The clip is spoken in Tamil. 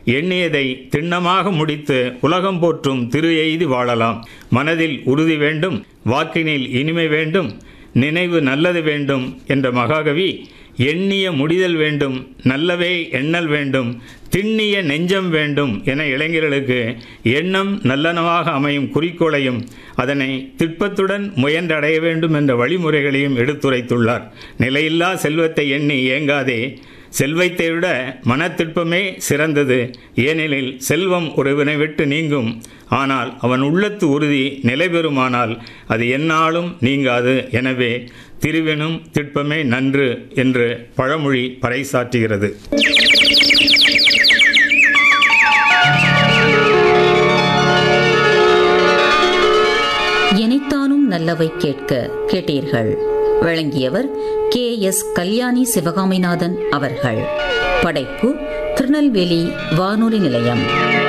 எண்ணியதை திண்ணமாக முடித்து உலகம் போற்றும் திரு எய்தி வாழலாம் மனதில் உறுதி வேண்டும் வாக்கினில் இனிமை வேண்டும் நினைவு நல்லது வேண்டும் என்ற மகாகவி எண்ணிய முடிதல் வேண்டும் நல்லவே எண்ணல் வேண்டும் திண்ணிய நெஞ்சம் வேண்டும் என இளைஞர்களுக்கு எண்ணம் நல்லனவாக அமையும் குறிக்கோளையும் அதனை திட்பத்துடன் முயன்றடைய வேண்டும் என்ற வழிமுறைகளையும் எடுத்துரைத்துள்ளார் நிலையில்லா செல்வத்தை எண்ணி ஏங்காதே செல்வத்தை விட மனத்திற்பமே சிறந்தது ஏனெனில் செல்வம் ஒருவனை விட்டு நீங்கும் ஆனால் அவன் உள்ளத்து உறுதி நிலை பெறுமானால் அது எந்நாளும் நீங்காது எனவே திருவினும் திட்பமே நன்று என்று பழமொழி பறைசாற்றுகிறது எனைத்தானும் நல்லவை கேட்க கேட்டீர்கள் வழங்கியவர் கே எஸ் கல்யாணி சிவகாமிநாதன் அவர்கள் படைப்பு திருநெல்வேலி வானொலி நிலையம்